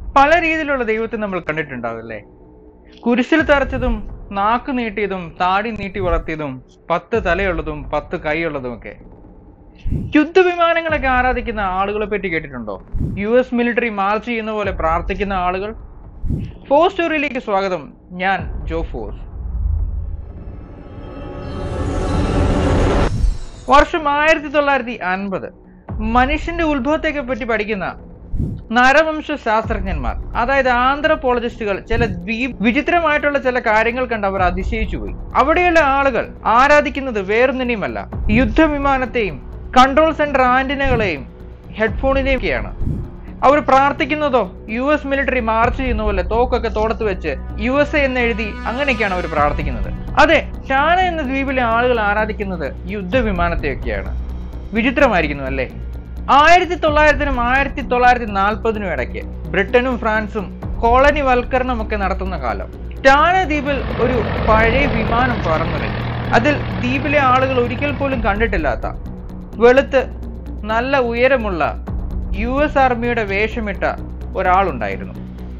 പല രീതിയിലുള്ള ദൈവത്തെ നമ്മൾ കണ്ടിട്ടുണ്ടാവും അല്ലേ കുരിശിൽ തറച്ചതും നാക്ക് നീട്ടിയതും താടി നീട്ടി വളർത്തിയതും പത്ത് തലയുള്ളതും പത്ത് കൈയുള്ളതും ഒക്കെ യുദ്ധവിമാനങ്ങളൊക്കെ ആരാധിക്കുന്ന ആളുകളെ പറ്റി കേട്ടിട്ടുണ്ടോ യു എസ് മിലിറ്ററി മാർച്ച് ചെയ്യുന്ന പോലെ പ്രാർത്ഥിക്കുന്ന ആളുകൾ ഫോർ സ്റ്റോറിയിലേക്ക് സ്വാഗതം ഞാൻ ജോ ഫോസ് വർഷം ആയിരത്തി തൊള്ളായിരത്തി അൻപത് മനുഷ്യന്റെ ഉത്ഭവത്തെ പറ്റി പഠിക്കുന്ന നരവംശ ശാസ്ത്രജ്ഞന്മാർ അതായത് ആന്ത്രപ്പോളജിസ്റ്റുകൾ ചില ദ്വീപ് വിചിത്രമായിട്ടുള്ള ചില കാര്യങ്ങൾ കണ്ട് അവർ അതിശയിച്ചു പോയി അവിടെയുള്ള ആളുകൾ ആരാധിക്കുന്നത് വേറൊന്നിനെയുമല്ല യുദ്ധവിമാനത്തെയും കൺട്രോൾ സെന്റർ ആന്റിനകളെയും ഹെഡ്ഫോണിനെയും ഒക്കെയാണ് അവർ പ്രാർത്ഥിക്കുന്നതോ യു എസ് മിലിറ്ററി മാർച്ച് ചെയ്യുന്ന പോലെ തോക്കൊക്കെ തോടത്ത് വെച്ച് യു എസ് എ എന്ന് എഴുതി അങ്ങനെയൊക്കെയാണ് അവർ പ്രാർത്ഥിക്കുന്നത് അതെ ടാന എന്ന ദ്വീപിലെ ആളുകൾ ആരാധിക്കുന്നത് യുദ്ധവിമാനത്തെയൊക്കെയാണ് വിചിത്രമായിരിക്കുന്നു അല്ലേ ആയിരത്തി തൊള്ളായിരത്തിനും ആയിരത്തി തൊള്ളായിരത്തി നാൽപ്പതിനും ഇടയ്ക്ക് ബ്രിട്ടനും ഫ്രാൻസും കോളനി വൽക്കരണമൊക്കെ നടത്തുന്ന കാലം ടാന ദ്വീപിൽ ഒരു പഴയ വിമാനം പറന്നിറങ്ങി അതിൽ ദ്വീപിലെ ആളുകൾ ഒരിക്കൽ പോലും കണ്ടിട്ടില്ലാത്ത വെളുത്ത് നല്ല ഉയരമുള്ള യു എസ് ആർമിയുടെ വേഷമിട്ട ഒരാളുണ്ടായിരുന്നു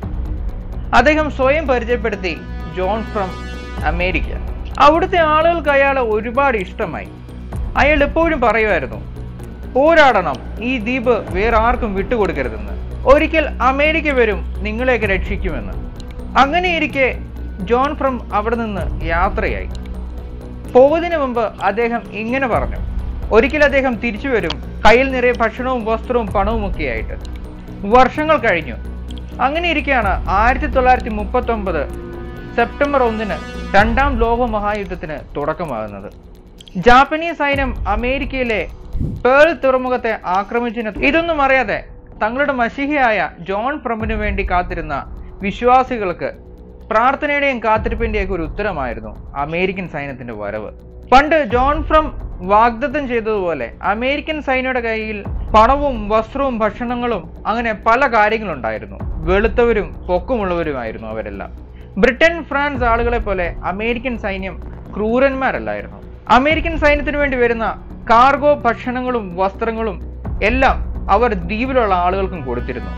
അദ്ദേഹം സ്വയം പരിചയപ്പെടുത്തി ജോൺ ഫ്രം അമേരിക്ക അവിടുത്തെ ആളുകൾക്ക് അയാളെ ഒരുപാട് ഇഷ്ടമായി അയാൾ എപ്പോഴും പറയുമായിരുന്നു പോരാടണം ഈ ദ്വീപ് വേറെ ആർക്കും വിട്ടുകൊടുക്കരുതെന്ന് ഒരിക്കൽ അമേരിക്ക വരും നിങ്ങളെയൊക്കെ രക്ഷിക്കുമെന്ന് അങ്ങനെയിരിക്കെ ജോൺ ഫ്രം അവിടെ നിന്ന് യാത്രയായി പോകുന്നതിന് മുമ്പ് അദ്ദേഹം ഇങ്ങനെ പറഞ്ഞു ഒരിക്കൽ അദ്ദേഹം തിരിച്ചു വരും കയ്യിൽ നിറയെ ഭക്ഷണവും വസ്ത്രവും പണവും ഒക്കെ ആയിട്ട് വർഷങ്ങൾ കഴിഞ്ഞു അങ്ങനെ ഇരിക്കെയാണ് ആയിരത്തി തൊള്ളായിരത്തി മുപ്പത്തി ഒമ്പത് സെപ്റ്റംബർ ഒന്നിന് രണ്ടാം ലോക മഹായുദ്ധത്തിന് തുടക്കമാകുന്നത് ജാപ്പനീസ് സൈന്യം അമേരിക്കയിലെ പേൾ തുറമുഖത്തെ ആക്രമിച്ചതിന് ഇതൊന്നും അറിയാതെ തങ്ങളുടെ മഷിഹയായ ജോൺ പ്രമിനു വേണ്ടി കാത്തിരുന്ന വിശ്വാസികൾക്ക് പ്രാർത്ഥനയുടെയും കാത്തിരിപ്പിന്റെയൊക്കെ ഒരു ഉത്തരമായിരുന്നു അമേരിക്കൻ സൈന്യത്തിന്റെ വരവ് പണ്ട് ജോൺ ഫ്രം വാഗ്ദത്തം ചെയ്തതുപോലെ അമേരിക്കൻ സൈന്യയുടെ കയ്യിൽ പണവും വസ്ത്രവും ഭക്ഷണങ്ങളും അങ്ങനെ പല കാര്യങ്ങളുണ്ടായിരുന്നു വെളുത്തവരും പൊക്കമുള്ളവരുമായിരുന്നു അവരെല്ലാം ബ്രിട്ടൻ ഫ്രാൻസ് ആളുകളെ പോലെ അമേരിക്കൻ സൈന്യം ക്രൂരന്മാരല്ലായിരുന്നു അമേരിക്കൻ സൈന്യത്തിന് വേണ്ടി വരുന്ന കാർഗോ ഭക്ഷണങ്ങളും വസ്ത്രങ്ങളും എല്ലാം അവർ ദ്വീപിലുള്ള ആളുകൾക്കും കൊടുത്തിരുന്നു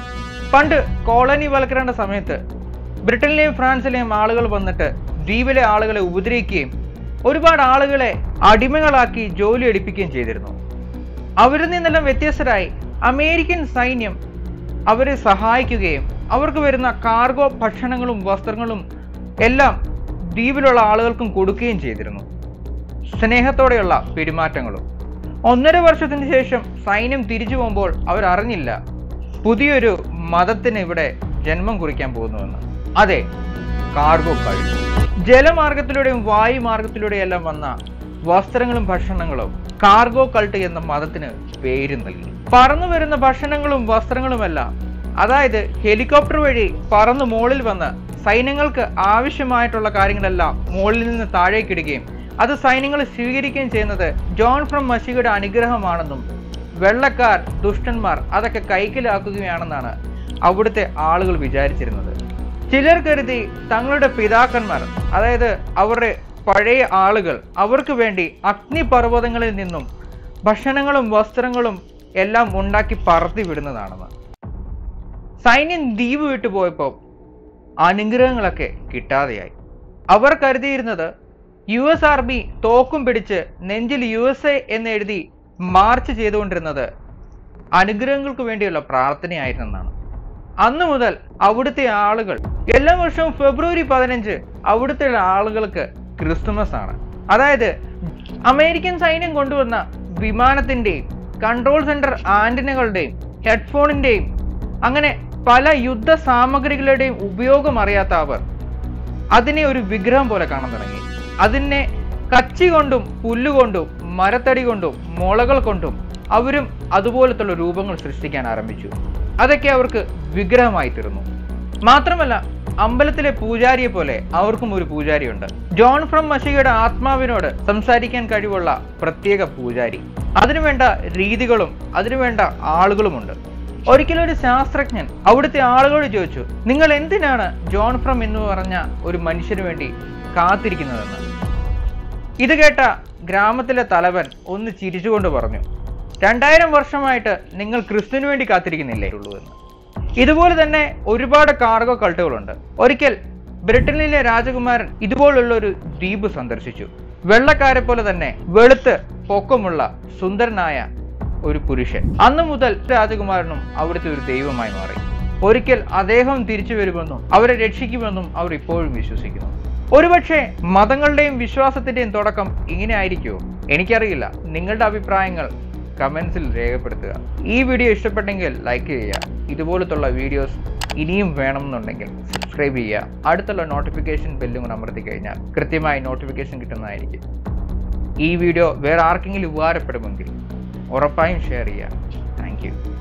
പണ്ട് കോളനി വൽക്കരേണ്ട സമയത്ത് ബ്രിട്ടനിലെയും ഫ്രാൻസിലെയും ആളുകൾ വന്നിട്ട് ദ്വീപിലെ ആളുകളെ ഉപദ്രവിക്കുകയും ഒരുപാട് ആളുകളെ അടിമകളാക്കി ജോലി എടുപ്പിക്കുകയും ചെയ്തിരുന്നു അവരിൽ നിന്നെല്ലാം വ്യത്യസ്തരായി അമേരിക്കൻ സൈന്യം അവരെ സഹായിക്കുകയും അവർക്ക് വരുന്ന കാർഗോ ഭക്ഷണങ്ങളും വസ്ത്രങ്ങളും എല്ലാം ദ്വീപിലുള്ള ആളുകൾക്കും കൊടുക്കുകയും ചെയ്തിരുന്നു സ്നേഹത്തോടെയുള്ള പെരുമാറ്റങ്ങളും ഒന്നര വർഷത്തിന് ശേഷം സൈന്യം തിരിച്ചു പോകുമ്പോൾ അവർ അറിഞ്ഞില്ല പുതിയൊരു മതത്തിന് ഇവിടെ ജന്മം കുറിക്കാൻ പോകുന്നുവെന്ന് അതെ കാർഗോ കൾട്ട് ജലമാർഗത്തിലൂടെയും വായുമാർഗത്തിലൂടെയും എല്ലാം വന്ന വസ്ത്രങ്ങളും ഭക്ഷണങ്ങളും കാർഗോ കൾട്ട് എന്ന മതത്തിന് പേര് നൽകി പറന്നു വരുന്ന ഭക്ഷണങ്ങളും വസ്ത്രങ്ങളുമെല്ലാം അതായത് ഹെലികോപ്റ്റർ വഴി പറന്ന് മുകളിൽ വന്ന് സൈന്യങ്ങൾക്ക് ആവശ്യമായിട്ടുള്ള കാര്യങ്ങളെല്ലാം മുകളിൽ നിന്ന് താഴേക്കിടുകയും അത് സൈന്യങ്ങൾ സ്വീകരിക്കുകയും ചെയ്യുന്നത് ജോൺ ഫ്രം മഷിയുടെ അനുഗ്രഹമാണെന്നും വെള്ളക്കാർ ദുഷ്ടന്മാർ അതൊക്കെ കൈക്കലാക്കുകയാണെന്നാണ് അവിടുത്തെ ആളുകൾ വിചാരിച്ചിരുന്നത് ചിലർ കരുതി തങ്ങളുടെ പിതാക്കന്മാർ അതായത് അവരുടെ പഴയ ആളുകൾ അവർക്ക് വേണ്ടി അഗ്നിപർവ്വതങ്ങളിൽ നിന്നും ഭക്ഷണങ്ങളും വസ്ത്രങ്ങളും എല്ലാം ഉണ്ടാക്കി പറത്തി വിടുന്നതാണെന്ന് സൈന്യം ദ്വീപ് വിട്ടു പോയപ്പോൾ അനുഗ്രഹങ്ങളൊക്കെ കിട്ടാതെയായി അവർ കരുതിയിരുന്നത് യു എസ് ആർമി തോക്കും പിടിച്ച് നെഞ്ചിൽ യു എസ് എ എന്ന് എഴുതി മാർച്ച് ചെയ്തുകൊണ്ടിരുന്നത് അനുഗ്രഹങ്ങൾക്ക് വേണ്ടിയുള്ള പ്രാർത്ഥനയായിരുന്നെന്നാണ് അന്നു മുതൽ അവിടുത്തെ ആളുകൾ എല്ലാ വർഷവും ഫെബ്രുവരി പതിനഞ്ച് അവിടുത്തെ ആളുകൾക്ക് ക്രിസ്തുമസ് ആണ് അതായത് അമേരിക്കൻ സൈന്യം കൊണ്ടുവന്ന വിമാനത്തിന്റെയും കൺട്രോൾ സെന്റർ ആന്റിനകളുടെയും ഹെഡ്ഫോണിന്റെയും അങ്ങനെ പല യുദ്ധ സാമഗ്രികളുടെയും ഉപയോഗം അറിയാത്ത അവർ അതിനെ ഒരു വിഗ്രഹം പോലെ കാണാൻ തുടങ്ങി അതിനെ കച്ചി കൊണ്ടും പുല്ലുകൊണ്ടും മരത്തടി കൊണ്ടും മുളകൾ കൊണ്ടും അവരും അതുപോലത്തുള്ള രൂപങ്ങൾ സൃഷ്ടിക്കാൻ ആരംഭിച്ചു അതൊക്കെ അവർക്ക് വിഗ്രഹമായി തീർന്നു മാത്രമല്ല അമ്പലത്തിലെ പൂജാരിയെ പോലെ അവർക്കും ഒരു പൂജാരിയുണ്ട് ജോൺ ഫ്രം മഷിയുടെ ആത്മാവിനോട് സംസാരിക്കാൻ കഴിവുള്ള പ്രത്യേക പൂജാരി അതിനുവേണ്ട രീതികളും അതിനുവേണ്ട ആളുകളുമുണ്ട് ഒരിക്കലൊരു ശാസ്ത്രജ്ഞൻ അവിടുത്തെ ആളുകളോട് ചോദിച്ചു നിങ്ങൾ എന്തിനാണ് ജോൺ ഫ്രം എന്ന് പറഞ്ഞ ഒരു മനുഷ്യന് വേണ്ടി കാത്തിരിക്കുന്നതെന്ന് ഇത് കേട്ട ഗ്രാമത്തിലെ തലവൻ ഒന്ന് ചിരിച്ചുകൊണ്ട് പറഞ്ഞു രണ്ടായിരം വർഷമായിട്ട് നിങ്ങൾ ക്രിസ്തുവിന് വേണ്ടി കാത്തിരിക്കുന്നില്ലേ ഉള്ളൂ എന്ന് ഇതുപോലെ തന്നെ ഒരുപാട് കാർഗോ കൾട്ടുകളുണ്ട് ഒരിക്കൽ ബ്രിട്ടനിലെ രാജകുമാരൻ ഇതുപോലുള്ള ഒരു ദ്വീപ് സന്ദർശിച്ചു വെള്ളക്കാരെ പോലെ തന്നെ വെളുത്ത് പൊക്കമുള്ള സുന്ദരനായ ഒരു പുരുഷൻ അന്നു മുതൽ രാജകുമാരനും അവിടുത്തെ ഒരു ദൈവമായി മാറി ഒരിക്കൽ അദ്ദേഹം തിരിച്ചു വരുമെന്നും അവരെ രക്ഷിക്കുമെന്നും അവർ ഇപ്പോഴും വിശ്വസിക്കുന്നു ഒരുപക്ഷെ മതങ്ങളുടെയും വിശ്വാസത്തിന്റെയും തുടക്കം ഇങ്ങനെ ആയിരിക്കുമോ എനിക്കറിയില്ല നിങ്ങളുടെ അഭിപ്രായങ്ങൾ കമൻസിൽ രേഖപ്പെടുത്തുക ഈ വീഡിയോ ഇഷ്ടപ്പെട്ടെങ്കിൽ ലൈക്ക് ചെയ്യുക ഇതുപോലത്തുള്ള വീഡിയോസ് ഇനിയും വേണമെന്നുണ്ടെങ്കിൽ സബ്സ്ക്രൈബ് ചെയ്യുക അടുത്തുള്ള നോട്ടിഫിക്കേഷൻ ബെല്ലും കൂടെ അമർത്തി കഴിഞ്ഞാൽ കൃത്യമായി നോട്ടിഫിക്കേഷൻ കിട്ടുന്നതായിരിക്കും ഈ വീഡിയോ വേറെ ആർക്കെങ്കിലും ഉപകാരപ്പെടുമെങ്കിൽ ഉറപ്പായും ഷെയർ ചെയ്യുക താങ്ക് യു